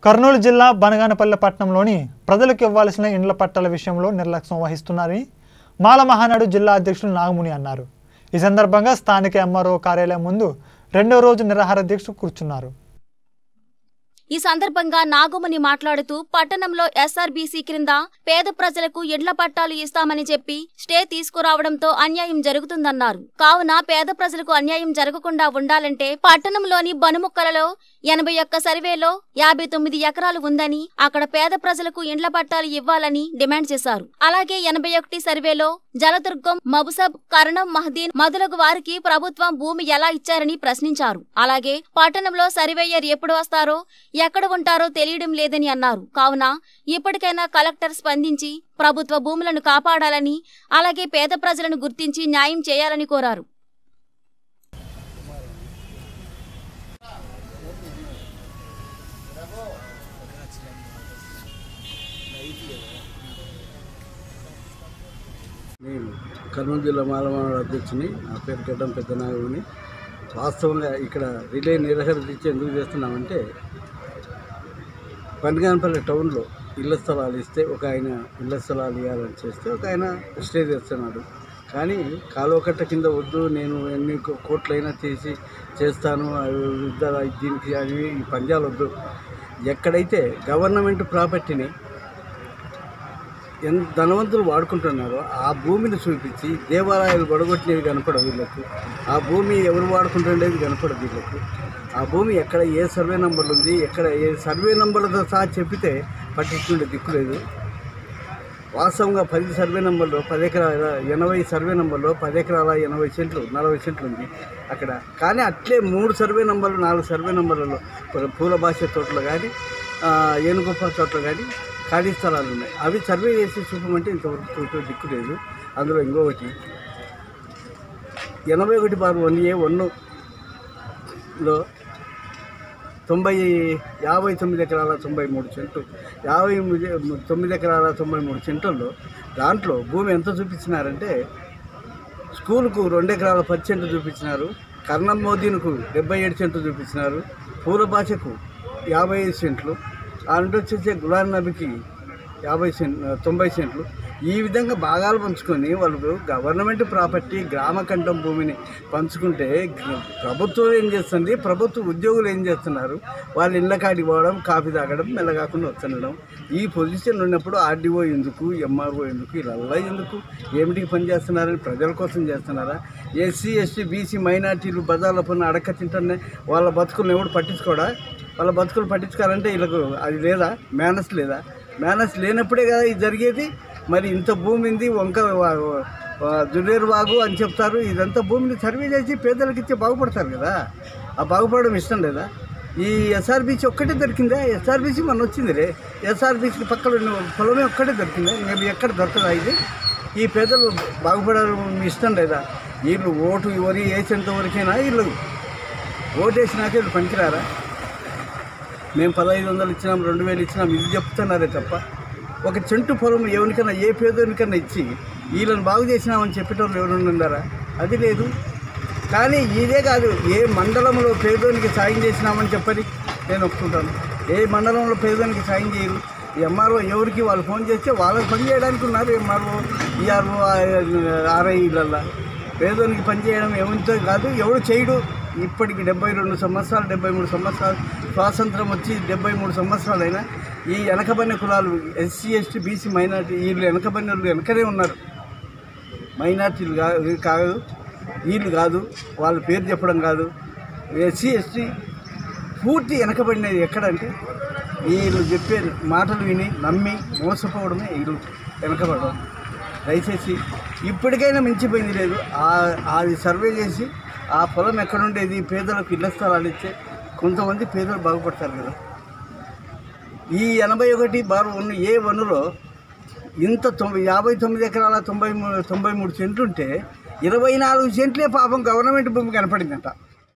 కర్నూలు జిల్లా బనగానపల్లె పట్టణంలోని ప్రజలకు ఇవ్వాల్సిన ఇండ్ల పట్టాల విషయంలో నిర్లక్ష్యం వహిస్తున్నారని మాల మహానాడు జిల్లా అధ్యక్షులు నాగముని అన్నారు ఈ సందర్భంగా స్థానిక ఎంఆర్ఓ కార్యాలయం ముందు రెండో రోజు నిరాహార దీక్ష కూర్చున్నారు ఈ సందర్భంగా నాగముని మాట్లాడుతూ పట్టణంలో ఎస్ఆర్బీసీ క్రింద పేద ప్రజలకు ఇండ్ల పట్టాలు ఇస్తామని చెప్పి స్టే తీసుకురావడంతో అన్యాయం జరుగుతుందన్నారు కావున పేద ప్రజలకు అన్యాయం జరగకుండా ఉండాలంటే పట్టణంలోని బనుముక్కలలో ఎనభై ఒక్క సర్వేలో యాభై తొమ్మిది ఎకరాలు ఉందని అక్కడ పేద ప్రజలకు ఇండ్ల పట్టాలు ఇవ్వాలని డిమాండ్ చేశారు అలాగే ఎనభై ఒకటి సర్వేలో జలదుర్గం మబుసబ్ కరణం మహదీన్ మొదలగు వారికి ప్రభుత్వం భూమి ఎలా ఇచ్చారని ప్రశ్నించారు అలాగే పట్టణంలో సర్వేయర్ ఎప్పుడు వస్తారో ఎక్కడ ఉంటారో తెలియడం లేదని అన్నారు కావున ఇప్పటికైనా కలెక్టర్ స్పందించి ప్రభుత్వ భూములను కాపాడాలని అలాగే పేద ప్రజలను గుర్తించి న్యాయం చేయాలని కోరారు నేను కర్నూలు జిల్లా మాలమాడ అధ్యక్షుని నా పేరు గడ్డం పెద్దనాగుని వాస్తవంగా ఇక్కడ రిలే నిరహర దీక్ష ఎందుకు చేస్తున్నామంటే పండుగానపల్లి టౌన్లో ఇళ్ల స్థలాలు ఇస్తే ఒక ఆయన ఇళ్ల స్థలాలు ఇవ్వాలని చేస్తే ఒక ఆయన స్టే చేస్తున్నాడు కానీ కాలువ కట్ట కింద వద్దు నేను ఎన్ని కో- కోట్లైనా తీసి చేస్తాను అవి ఇద్దరు దీనికి అని ఈ పంజాలు వద్దు ఎక్కడైతే గవర్నమెంట్ ప్రాపర్టీని ఎంత ధనవంతులు వాడుకుంటున్నారో ఆ భూమిని చూపించి దేవాలయాలు గొడగొట్టినవి కనపడవు వీళ్ళకు ఆ భూమి ఎవరు వాడుకుంటుండేది కనపడదు వీళ్ళకు ఆ భూమి ఎక్కడ ఏ సర్వే నంబర్లు ఉంది ఎక్కడ ఏ సర్వే నంబర్లతో సహా చెప్పితే పట్టించుకుంటే దిక్కులేదు వాస్తవంగా పది సర్వే నంబర్లో పది ఎకరాల ఎనభై సర్వే నంబర్లో పది ఎకరాల ఎనభై సెంట్లు నలభై సెంట్లు ఉంది అక్కడ కానీ అట్లే మూడు సర్వే నంబర్లు నాలుగు సర్వే నంబర్లలో పూ- పూల భాష తోటలు కానీ ఏనుగొప్ప తోటలు కానీ ఖాళీ స్థలాలు ఉన్నాయి అవి సర్వే చేసి చూపమంటే ఇంతవరకు చూపే దిక్కు లేదు అందులో ఇంకొకటి ఎనభై ఒకటి బార్ వన్ ఏ వన్లో తొంభై యాభై తొమ్మిది ఎకరాల తొంభై మూడు సెంట్లు యాభై ఎనిమిది తొమ్మిది ఎకరాల తొంభై మూడు సెంట్లలో దాంట్లో భూమి ఎంత చూపించినారంటే స్కూల్కు రెండు ఎకరాల పది సెంట్లు చూపించినారు కర్ణం మోదీనుకు డెబ్బై ఏడు సెంట్లు చూపించినారు పూల భాషకు యాభై ఐదు సెంట్లు ఆ నుండి వచ్చేసి గులాం నబికి యాభై సెంట్ తొంభై సెంట్లు ఈ విధంగా భాగాలు పంచుకొని వాళ్ళు గవర్నమెంట్ ప్రాపర్టీ గ్రామ కంఠం భూమిని పంచుకుంటే గ- ప్రభుత్వం ఏం చేస్తుంది ప్రభుత్వ ఉద్యోగులు ఏం చేస్తున్నారు వాళ్ళు ఇళ్ళ కాడికి పోవడం కాఫీ తాగడం మెల్లగాకుండా వస్తుండడం ఈ పొజిషన్ ఉన్నప్పుడు ఆర్డీఓ ఎందుకు ఎంఆర్ఓ ఎందుకు ఇలా ఎందుకు ఏమిటికి పని చేస్తున్నారని ప్రజల కోసం చేస్తున్నారా ఎస్సీ ఎస్టీ బీసీ మైనార్టీలు బజార్ల పన్ను అడక్క తింటున్నాయి వాళ్ళ బతుకులను ఎవడు పట్టించుకోడా వాళ్ళ బతుకులు పట్టించుకోవాలంటే వీళ్ళకు అది లేదా మేనస్ లేదా మేనస్ లేనప్పుడే కదా ఇది జరిగేది మరి ఇంత భూమి ఉంది వంక వా- వా- జులేరు వాగు అని చెప్తారు ఇదంతా భూమిని సర్వే చేసి పేదలకు ఇచ్చి బాగుపడతారు కదా ఆ బాగుపడడం ఇష్టం లేదా ఈ ఎస్ఆర్బీసీ ఒక్కటే దొరికిందా ఎస్ఆర్బీసీ మన వచ్చింది రే ఎస్ఆర్బీసీ పక్కన ఉన్న పొలమే ఒక్కటే దొరికిందా మేము ఎక్కడ దొరకదా ఇది ఈ పేదలు బాగుపడడం మీ ఇష్టం లేదా వీళ్ళు ఓటు ఎవరి వేసేంత వరకైనా వీళ్ళు ఓటు వేసినాక వీళ్ళు పనికిరారా మేము పదహైదు వందలు ఇచ్చినాం రెండు వేలు ఇచ్చినాం ఇది చెప్తున్నారే తప్ప ఒక చెంటు పొలం ఎవరికైనా ఏ పేదోనికైనా ఇచ్చి వీళ్ళని బాగు చేసినామని చెప్పేటోళ్ళు ఎవరైనా ఉన్నారా అది లేదు కానీ ఇదే కాదు ఏ మండలంలో పేదోనికి సాయం చేసినామని చెప్పని నేను ఒప్పుకుంటాను ఏ మండలంలో పేదోనికి సాయం చేయరు ఎంఆర్ఓ ఎవరికి వాళ్ళు ఫోన్ చేస్తే వాళ్ళకి పని చేయడానికి ఉన్నారు ఎంఆర్ఓ ఈఆర్ఓ ఆర్ఐలల్లా పేదోనికి పని చేయడం ఏమిటో కాదు ఎవడు చేయడు ఇప్పటికి డెబ్బై రెండు సంవత్సరాలు డెబ్బై మూడు సంవత్సరాలు స్వాతంత్రం వచ్చి డెబ్బై మూడు సంవత్సరాలైనా ఈ వెనకబడిన కులాలు ఎస్సీ ఎస్టీ బీసీ మైనార్టీ వీళ్ళు వెనకబడిన వాళ్ళు వెనకనే ఉన్నారు మైనార్టీలు కాదు కాదు వీళ్ళు కాదు వాళ్ళ పేరు చెప్పడం కాదు ఎస్సీ ఎస్టీ పూర్తి వెనకబడినది ఎక్కడంటే వీళ్ళు చెప్పే మాటలు విని నమ్మి మోసపోవడమే వీళ్ళు వెనకబడడం దయచేసి ఇప్పటికైనా మించిపోయింది లేదు ఆ- అది సర్వే చేసి ఆ పొలం ఎక్కడుండేది పేదలకు ఇళ్ల స్థలాలు ఇచ్చే కొంతమంది పేదలు బాగుపడతారు కదా ఈ ఎనభై ఒకటి బార్ వన్ ఏ వన్నులో ఇంత తొంభై యాభై తొమ్మిది ఎకరాల తొంభై మూడు తొంభై మూడు సెంట్లు ఉంటే ఇరవై నాలుగు సెంట్లే పాపం గవర్నమెంట్ భూమి కనపడిందంట